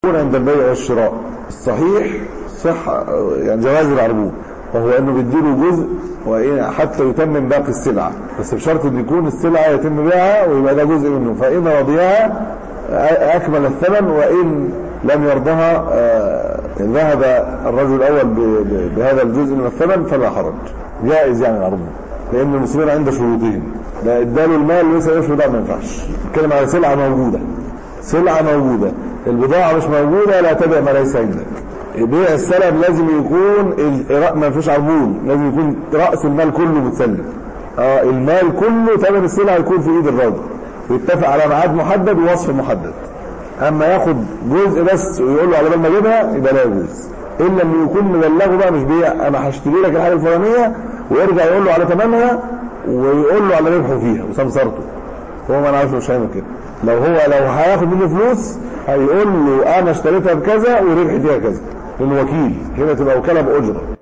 عند البيع والشراء الصحيح صح يعني جواز العربون وهو انه بيديله جزء وإن حتى يتمم باقي السلعه بس بشرط ان يكون السلعه يتم بيعها ويبقى ده جزء منه فان رضيها اكمل الثمن وان لم يرضها ذهب الرجل الاول بهذا الجزء من الثمن فلا حرج جائز يعني العربون لان المسلمين عند شروطهم لا اداله المال لسه يشهد ما ينفعش نتكلم على سلعه موجوده سلعه موجوده البضاعة مش موجودة لا تبع ما ليس عندك بيع السلم لازم يكون ما فيش عربون لازم يكون رأس المال كله متسلم اه المال كله ثمن السلعة يكون في ايد الراجل ويتفق على ميعاد محدد ووصف محدد اما ياخد جزء بس ويقول له على بال ما اجيبها يبقى لا يجوز الا لما يكون مبلغه بقى مش بيع انا هشتري لك الحاجه الفلانيه ويرجع يقول له على ثمنها ويقول له على ربحه فيها وسمسرته هو ما نعرفش مش هيعمل كده لو هو لو هياخد منه فلوس هيقول له انا اشتريتها بكذا وربحي فيها كذا لانه وكيل هنا تبقى وكاله باجره